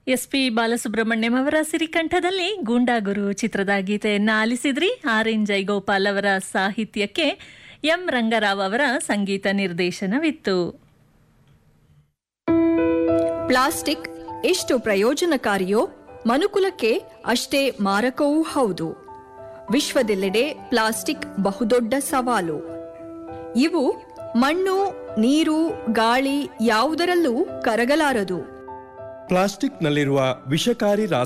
S P Balasubrahmanyam ಅವರ ಸಿರಿಕಂಠದಲ್ಲಿ ಗೂಂಡಾಗುರು ಚಿತ್ರದ ಗೀತೆಯನ್ನ ಆಲಿಸಿದ್ರಿ ಆರ್ ಎನ್ ಜೈಗೋಪಾಲ್ ಅವರ ಸಾಹಿತ್ಯಕ್ಕೆ ಎಂ ರಂಗರಾವ್ ಅವರ ಸಂಗೀತ ನಿರ್ದೇಶನವಿತ್ತು ಪ್ಲಾಸ್ಟಿಕ್ ಎಷ್ಟು ಪ್ರಯೋಜನಕಾರಿಯೋ ಮನುಕುಲಕ್ಕೆ ಅಷ್ಟೇ ಮಾರಕವೂ ಹೌದು ವಿಶ್ವದೆಲ್ಲೆಡೆ ಪ್ಲಾಸ್ಟಿಕ್ ಬಹುದೊಡ್ಡ ಸವಾಲು ಇವು ಮಣ್ಣು ನೀರು ಗಾಳಿ ಯಾವುದರಲ್ಲೂ ಕರಗಲಾರದು ಪ್ಲಾಸ್ಟಿಕ್ನಲ್ಲಿರುವ ವಿಷಕಾರಿ ರಾಸಾಯನಿಕ